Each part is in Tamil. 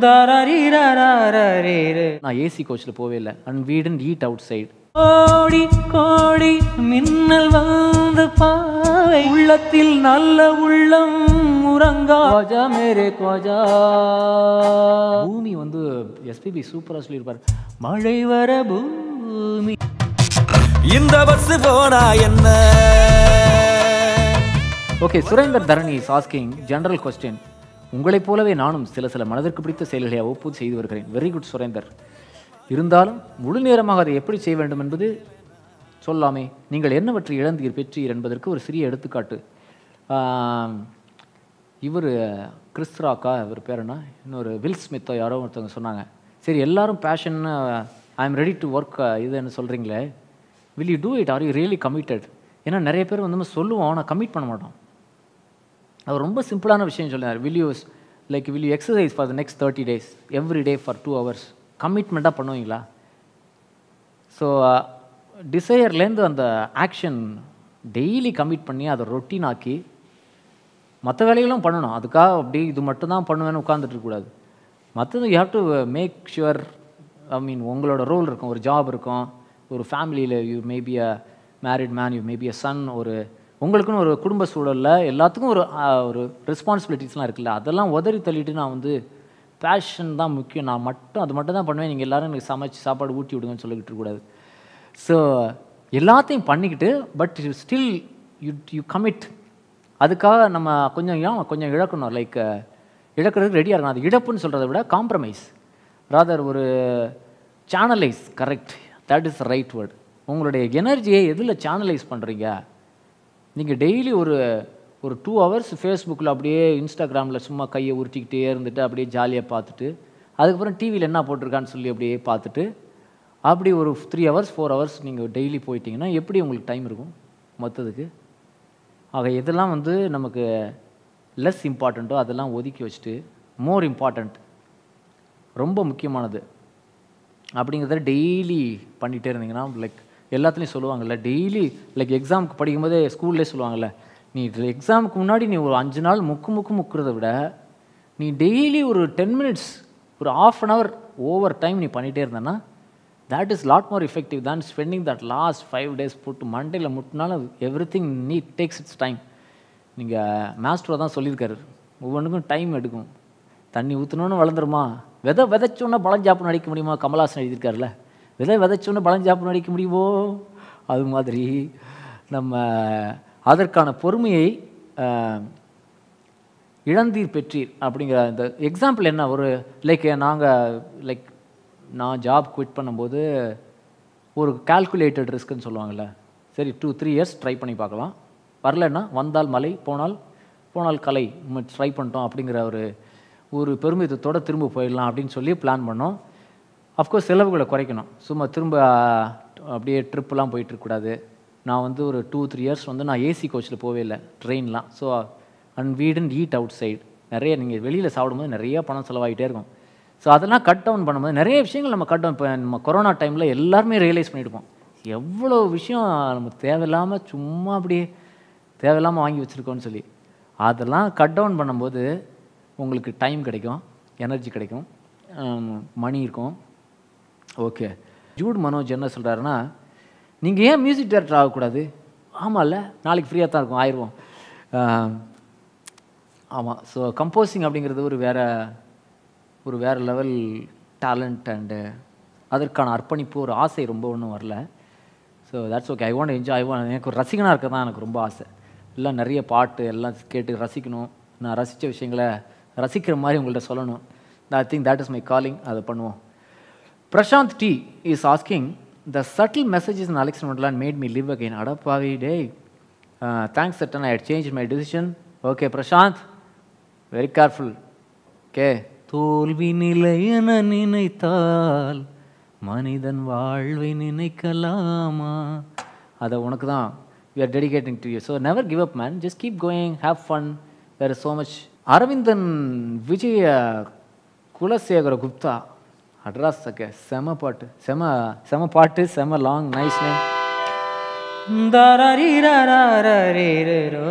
நான் ஏசி கோச்சில் போவே இல்லை and we don't eat outside கோடி கோடி மின்னல் வந்து பாவை உள்ளத்தில் நல்ல உள்ளம் உறங்கா கோஜா மேரே கோஜா பூமி வந்து எஸ்பிபி சூப்பராக சொல்லியிருப்பார் மழை வர பூமி இந்த பஸ் போனா என்ன okay Surender Dharani is asking general question உங்களைப் போலவே நானும் சில சில மனதிற்கு பிடித்த செயல்களை அவ்வப்போது செய்து வருகிறேன் வெரி குட் சுரேந்தர் இருந்தாலும் முழு நேரமாக அதை எப்படி செய்ய வேண்டும் என்பது சொல்லாமே நீங்கள் என்னவற்றை இழந்தீர் பெற்றீர் என்பதற்கு ஒரு சிறிய எடுத்துக்காட்டு இவர் கிறிஸ்ராக்கா இவர் பேர் என்ன இன்னொரு வில் ஸ்மித்தோ யாரோ ஒருத்தவங்க சொன்னாங்க சரி எல்லாரும் passion I am ready to work இதுன்னு சொல்கிறீங்களே will you do it are you really committed ஏன்னா நிறைய பேர் வந்து நம்ம சொல்லுவோம் ஆனால் கமிட் பண்ண மாட்டோம் அவர் ரொம்ப சிம்பிளான விஷயம் சொன்னார் will use like will you exercise for the next thirty days every day for two hours கமிட்மெண்ட்டாக பண்ணுவீங்களா ஸோ டிசையர்லேருந்து அந்த ஆக்ஷன் டெய்லி கமிட் பண்ணி அதை ரொட்டீன் ஆக்கி மற்ற வேலைகளும் பண்ணணும் அதுக்காக அப்படி இது மட்டும் தான் பண்ணுவேன்னு உட்காந்துட்டு இருக்கக்கூடாது மற்றது you have to make sure I mean உங்களோட ரோல் இருக்கும் ஒரு ஜாப் இருக்கும் ஒரு ஃபேமிலியில் you maybe a married man you maybe a son ஒரு உங்களுக்குன்னு ஒரு குடும்ப சூழலில் எல்லாத்துக்கும் ஒரு ஆஹ், ஒரு ரெஸ்பான்சிபிலிட்டிஸ்லாம் இருக்குல்ல அதெல்லாம் உதறி தள்ளிட்டு நான் வந்து பேஷன் தான் முக்கியம் நான் மட்டும் அது மட்டும் தான் பண்ணுவேன் நீங்கள் எல்லாரும் எனக்கு சமைச்சு சாப்பாடு ஊட்டி விடுங்கன்னு சொல்லிக்கிட்டு இருக்கக்கூடாது ஸோ எல்லாத்தையும் பண்ணிக்கிட்டு but still you you commit அதுக்காக நம்ம கொஞ்சம் ஏன் கொஞ்சம் இழக்கணும் லைக் இழக்கிறதுக்கு ரெடியாக இருக்கணும் அது இழப்புன்னு சொல்கிறத விட காம்ப்ரமைஸ் ராதர் ஒரு channelise correct that is right word உங்களுடைய எனர்ஜியை எதில் சேனலைஸ் பண்ணுறீங்க நீங்கள் டெய்லி ஒரு ஒரு டூ ஹவர்ஸ் ஃபேஸ்புக்கில் அப்படியே இன்ஸ்டாகிராமில் சும்மா கையை உருட்டிக்கிட்டே இருந்துட்டு அப்படியே ஜாலியாக பார்த்துட்டு அதுக்கப்புறம் டிவியில் என்ன போட்டிருக்கான்னு சொல்லி அப்படியே பார்த்துட்டு அப்படி ஒரு த்ரீ ஹவர்ஸ் ஃபோர் ஹவர்ஸ் நீங்கள் டெய்லி போயிட்டீங்கன்னா எப்படி உங்களுக்கு டைம் இருக்கும் மொத்தத்துக்கு ஆக எதெல்லாம் வந்து நமக்கு லெஸ் இம்பார்ட்டண்ட்டோ அதெல்லாம் ஒதுக்கி வச்சுட்டு மோர் இம்பார்ட்டண்ட் ரொம்ப முக்கியமானது அப்படிங்கிறத டெய்லி பண்ணிகிட்டே இருந்தீங்கன்னா லைக் எல்லாத்துலேயும் சொல்லுவாங்கல்ல டெய்லி லைக் எக்ஸாமுக்கு படிக்கும்போதே ஸ்கூல்லே சொல்லுவாங்கல்ல நீ எக்ஸாமுக்கு முன்னாடி நீ ஒரு அஞ்சு நாள் முக்கு முக்கு முக்கிறத விட நீ டெய்லி ஒரு டென் மினிட்ஸ் ஒரு half an hour over time நீ பண்ணிகிட்டே இருந்தேன்னா that is lot more effective than spending that last five days போட்டு மண்டேல முட்டினாலும் everything need takes its time நீங்கள் மாஸ்டரோ தான் சொல்லியிருக்காரு ஒவ்வொன்றுக்கும் டைம் எடுக்கும் தண்ணி ஊற்றணுன்னு வளர்ந்துருமா விதை விதைச்சோன்னே பழஞ்சாப்பு நடிக்க முடியுமா கமலாசன் எழுதியிருக்காருல்ல விதை விதைச்சோன்னே பழஞ்சாப்பு நடிக்க முடியுமோ அது மாதிரி நம்ம அதற்கான பொறுமையை ஆஹ், இழந்தீர் பெற்றீர் அப்படிங்கிற இந்த எக்ஸாம்பிள் என்ன ஒரு லைக் நாங்கள் லைக் நான் ஜாப் குவிட் பண்ணும்போது ஒரு கால்குலேட்டட் ரிஸ்க்குன்னு சொல்லுவாங்கள்ல சரி டூ த்ரீ இயர்ஸ் ட்ரை பண்ணி பார்க்கலாம் வரலன்னா வந்தால் மலை போனால் போனால் கலை ட்ரை பண்ணிட்டோம் அப்படிங்கிற ஒரு ஒரு பெருமிதத்தோட திரும்ப போயிடலாம் அப்படின்னு சொல்லி பிளான் பண்ணோம் அஃப்கோர்ஸ் செலவுகளை குறைக்கணும் சும்மா திரும்ப ஆஹ், அப்படியே ட்ரிப்புலாம் போயிட்டு இருக்கக்கூடாது நான் வந்து ஒரு டூ த்ரீ இயர்ஸ் வந்து நான் ஏசி கோச்சில் போவே இல்லை ட்ரெயின்லாம் so and we don't eat outside நிறைய நீங்கள் வெளியில் சாப்பிடும்போது நிறைய பணம் செலவாகிட்டே இருக்கும் ஸோ அதெல்லாம் கட் டவுன் பண்ணும்போது நிறைய விஷயங்கள் நம்ம கட் டவுன் இப்போ நம்ம கொரோனா டைமில் எல்லாருமே ரியலைஸ் பண்ணியிருப்போம் எவ்வளோ விஷயம் நம்ம தேவையில்லாமல் சும்மா அப்படியே தேவையில்லாமல் வாங்கி வச்சுருக்கோன்னு சொல்லி அதெல்லாம் கட் டவுன் பண்ணும்போது உங்களுக்கு டைம் கிடைக்கும் எனர்ஜி கிடைக்கும் மணி இருக்கும் ஓகே ஜூட் மனோஜ் என்ன சொல்கிறாருன்னா நீங்கள் ஏன் மியூசிக் டைரக்டர் ஆகக்கூடாது ஆமாம்ல நாளைக்கு ஃப்ரீயாக தான் இருக்கும் ஆயிடுவோம் ஆமாம் ஸோ கம்போசிங் அப்படிங்கிறது ஒரு வேற ஒரு வேறு லெவல் டேலண்ட் அண்டு அதற்கான அர்ப்பணிப்பு ஒரு ஆசை ரொம்ப ஒன்றும் வரல so that's okay I want enjoy I want எனக்கு ஒரு ரசிகனாக இருக்க தான் எனக்கு ரொம்ப ஆசை எல்லாம் நிறைய பாட்டு எல்லாம் கேட்டு ரசிக்கணும் நான் ரசித்த விஷயங்களை ரசிக்கிற மாதிரி உங்கள்ட்ட சொல்லணும் I think that is my calling அதை பண்ணுவோம் Prashant D is asking the subtle messages in அலெக்சன் மண்டலான் மேட் மீ லிவ் அகைன் அடப்பாவி டே தேங்க்ஸ் சட்டன் I change my decision okay Prashant very careful okay தோல்வி நிலை என நினைத்தால் மனிதன் வாழ்வை நினைக்கலாமா அதை உனக்கு தான் we are dedicating to you so never give up man just keep going have fun where so much Aravindan Vijaya Kulasekara Gupta அட்ராஸ் சக்க செம பாட்டு செம செம பாட்டு செம லாங் நைஸ் நேம்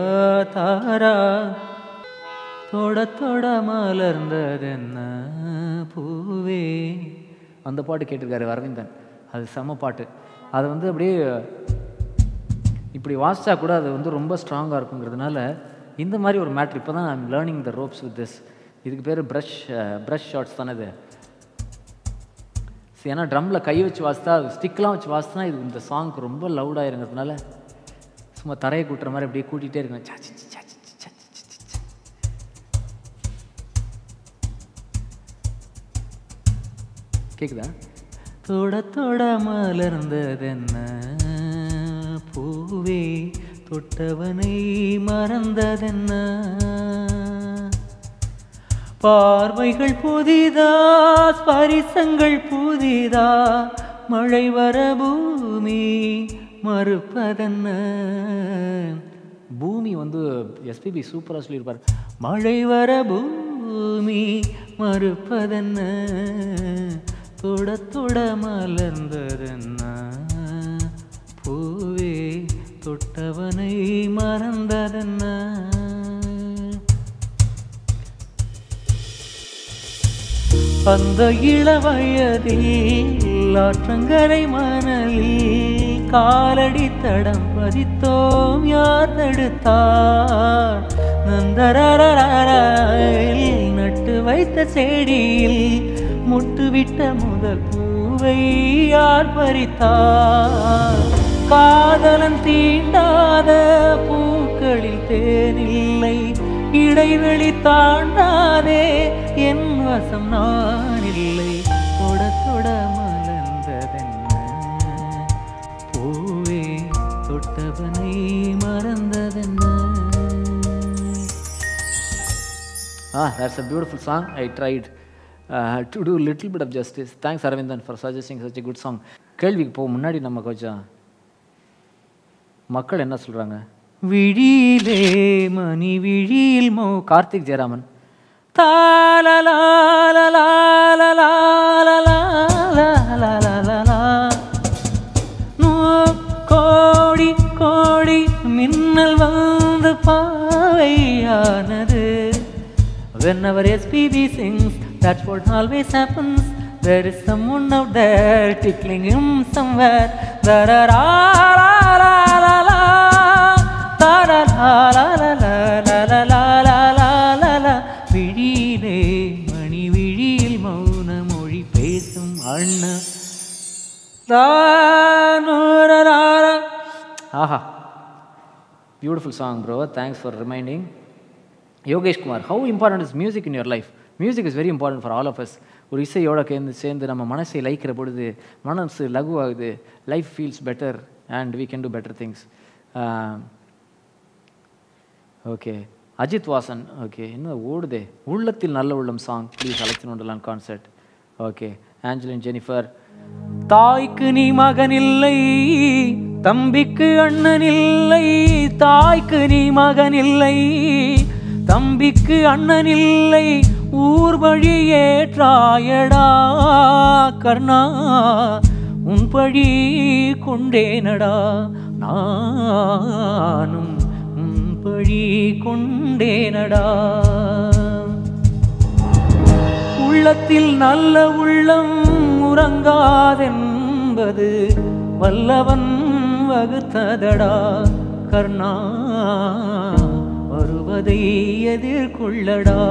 தாரா தொட தொட மலர்ந்ததென்ன பூவே அந்த பாட்டு கேட்டிருக்காரு அரவிந்தன் அது செம்ம பாட்டு அது வந்து அப்படியே இப்படி வாசிச்சா கூட அது வந்து ரொம்ப ஸ்ட்ராங்காக இருக்குங்கிறதுனால இந்த மாதிரி ஒரு மேட்ரு இப்போ தான் I'm learning the ropes with this இதுக்கு பேர் ப்ரஷ் ப்ரஷ் ஷாட்ஸ் தானே இது சரி, ஏன்னா ட்ரம்மில் கை வச்சு வாசித்தா ஸ்டிக்லாம் வச்சு வாசித்தா இது இந்த சாங்க்கு ரொம்ப லவுடாயிருங்கிறதுனால சும்மா தரையை கூட்டுற மாதிரி அப்படியே கூட்டிகிட்டே இருக்கணும் சா, சி, சி, சா, சி, சி, சா, சி, சி, சி, சி. கேக்குதா தொட தொட மலர்ந்ததென்ன பூவே தொட்டவனை மறந்ததென்ன பார்வைகள் புதிதா ஸ்பரிசங்கள் புதிதா மழை வர பூமி மறுப்பதென்ன பூமி வந்து எஸ்பிபி சூப்பராக சொல்லியிருப்பார் மழை வர பூமி மறுப்பதென்ன தொட தொட மலர்ந்ததென்ன பூவே தொட்டவனை மறந்ததென்ன அந்த இளவயதில் ஆற்றங்கரை மணலில் காலடி தடம் பதித்தோம் யார் தடுத்தார் நந்தரரரரரில் நட்டு வைத்த செடியில் முட்டுவிட்ட முதல் பூவை யார் பறித்தார் காதலன் தீண்டாத பூக்களில் தேனில்லை இடைவெளி தாண்டாதே என் வசம் நான் இல்லை தொட தொட மலர்ந்ததென்ன பூவே தொட்டவனை மறந்ததென்ன Ah, that's a beautiful song. I tried uh, to do a little bit of justice. Thanks, Aravindan, for suggesting such a good song. கேள்விக்கு போ முன்னாடி நம்ம கொஞ்சம் மக்கள் என்ன சொல்றாங்க விழியிலே மணி விழியில் மோ கார்த்திக் ஜெயராமன் தாலலாலலாலலாலலாலலாலலா. நூ கோடி கோடி மின்னல் வந்து பாவையானது Whenever SPB sings, that's what always happens. There is someone out there tickling him somewhere. Da da ra la la la la da da la la la la la la la la la la la விழியிலே மணி விழியில் மௌன மொழி பேசும் அண்ணா தானுரராரா. ஆஹா beautiful song bro thanks for reminding Yogesh Kumar how important is music in your life music is very important for all of us ஒரு இசையோட சேர்ந்து சேர்ந்து நம்ம மனசை லைக்கிற பொழுது மனசு லகுவாகுது life feels better and we can do better things okay Ajith Vasan okay இன்னும் ஓடுதே உள்ளத்தில் நல்ல உள்ளம் சாங் ப்ளீஸ் அழைத்து நோண்டலான் கான்சர்ட் ஓகே ஆஞ்சலின் ஜெனிஃபர் தாய்க்கு நீ மகன் இல்லை தம்பிக்கு அண்ணன் இல்லை தாய்க்கு நீ மகன் இல்லை தம்பிக்கு அண்ணன் இல்லை ஊர் வழி ஏற்றாயடா கர்ணா உன் பழி கொண்டேனடா நானும் உன் பழி கொண்டேனடா உள்ளத்தில் நல்ல உள்ளம் உறங்காதென்பது வல்லவன் வகுத்ததடா கர்ணா வருவதை எதிர்கொள்ளடா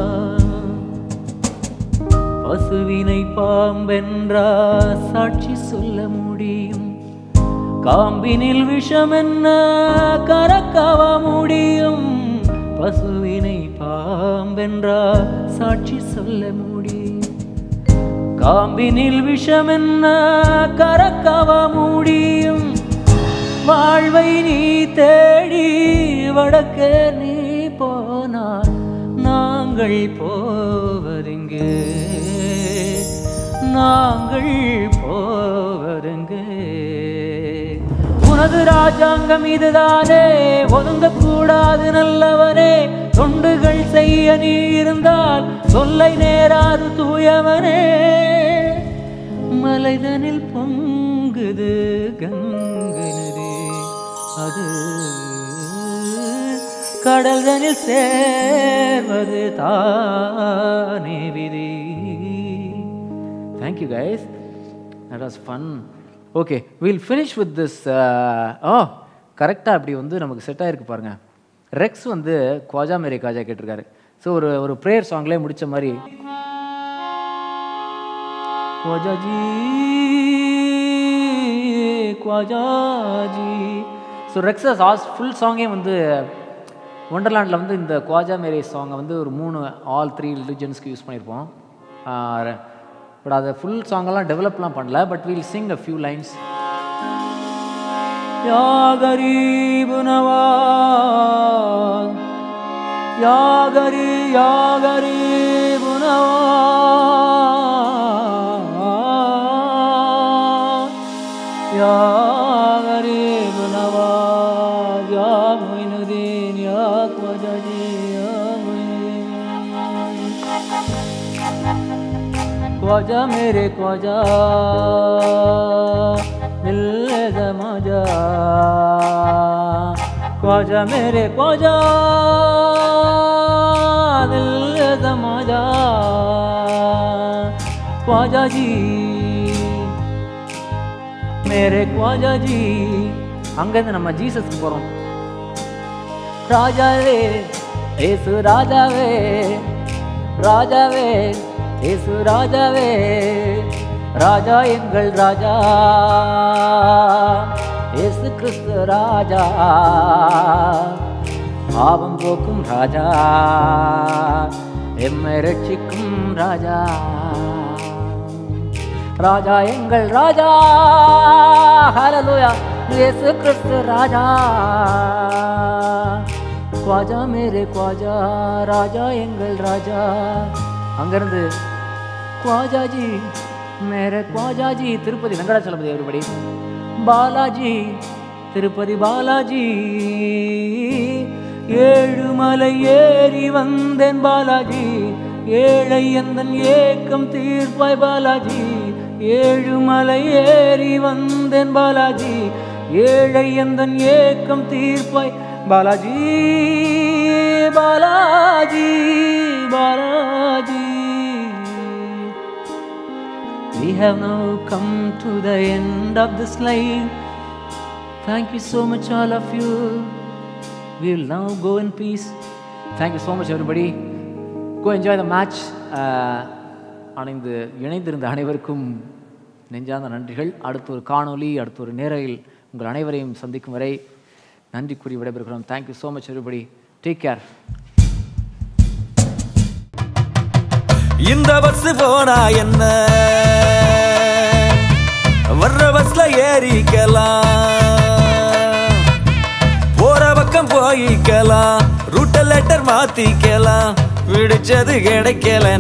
பசுவினை பாம்பென்றா சாட்சி சொல்ல முடியும் காம்பினில் விஷம் என்ன கரக்கவ முடியும் பசுவினை பாம்பென்றா சாட்சி சொல்ல முடியும் காம்பினில் விஷம் என்ன கரக்கவ முடியும் வாழ்வை நீ தேடி வடக்க நீ போனால் நாங்கள் போவதெங்கே நாங்கள் போவதெங்கே உனது ராஜாங்கம் இதுதானே ஒதுங்கக்கூடாது நல்லவனே தொண்டுகள் செய்ய நீ இருந்தால் சொல்லை நேராது தூயவனே மலைதனில் பொங்குது கங்கை நதி அது கடல்தனில் சேர்வது தானே விதி thank you guys that was fun okay will finish with this oh கரெக்டாக அப்படி வந்து நமக்கு செட் ஆகிருக்கு பாருங்க ரெக்ஸ் வந்து குவாஜா மேரி காஜா கேட்டிருக்காரு ஸோ ஒரு ஒரு ப்ரேயர் சாங்லேயே முடிச்ச மாதிரி ख्वाजा जी ख्वाजा जी ஸோ ரெக்ஸஸ் ஆஸ் ஃபுல் சாங்கே வந்து ஒண்டர்லாண்டில் வந்து இந்த குவாஜா மேரே சாங்கை வந்து ஒரு மூணு ஆல் த்ரீ ரிலிஜன்ஸ்க்கு யூஸ் பண்ணியிருப்போம் பட் அதை ஃபுல் சாங்கெல்லாம் டெவலப்லாம் பண்ணல but we'll sing a few lines யா கரீப் நவாஸ் யா கரி யா கரீப் நவாஸ் யா கரீப் நவாஸ் யா மொயினுதீன் யா ख्वाजा जी या मोइनुद्दीन ख्वाजा मेरे ख्वाजा दिल जमाजा ख्वाजा मेरे ख्वाजा दिल जमाजा ख्वाजा जी मेरे ख्वाजा जी அங்கேருந்து நம்ம ஜீசஸ்க்கு போகிறோம் ராஜாவே ஏசு ராஜாவே ராஜாவே ஏசு ராஜாவே ராஜா எங்கள் ராஜா ஏசு கிறிஸ்து ராஜா பாவம் போக்கும் ராஜா எம்மை ரட்சிக்கும் ராஜா ராஜா எங்கள் ராஜா ஹalleluya இயேசு கிறிஸ்து ராஜா குவாஜா மேரே குவாஜா ராஜா எங்கள் ராஜா அங்கிருந்து குவாஜாஜி மேரே குவாஜாஜி திருப்பதி வெங்கடாச்சலபதி everybody பாலாஜி திருப்பதி பாலாஜி ஏழுமலை ஏறி வந்தேன் பாலாஜி ஏழை எந்தன் ஏக்கம் தீர்ப்பாய் பாலாஜி ஏழுமலை ஏறி வந்தேன் பாலாஜி ஏழை எந்தன் ஏக்கம் தீர்ப்பாய் Balaji Balaji Balaji We have now come to the end of this line. Thank you so much, all of you. We will now go in peace. Thank you so much, everybody. Go enjoy the match. Uh, அணைந்து இணைந்திருந்த அனைவருக்கும் நெஞ்சார்ந்த நன்றிகள் அடுத்த ஒரு காணொளி அடுத்த ஒரு நேரையில் உங்கள் அனைவரையும் சந்திக்கும் வரை நன்றி கூறி விடைபெறுகிறோம் thank you so much everybody take care இந்த பஸ் போனா என்ன வர்ற பஸ்ல ஏறிக்கலாம் போற பக்கம் போயிக்கலாம் ரூட்ட லெட்டர் மாத்திக்கலாம் பிடிச்சது கிடைக்கல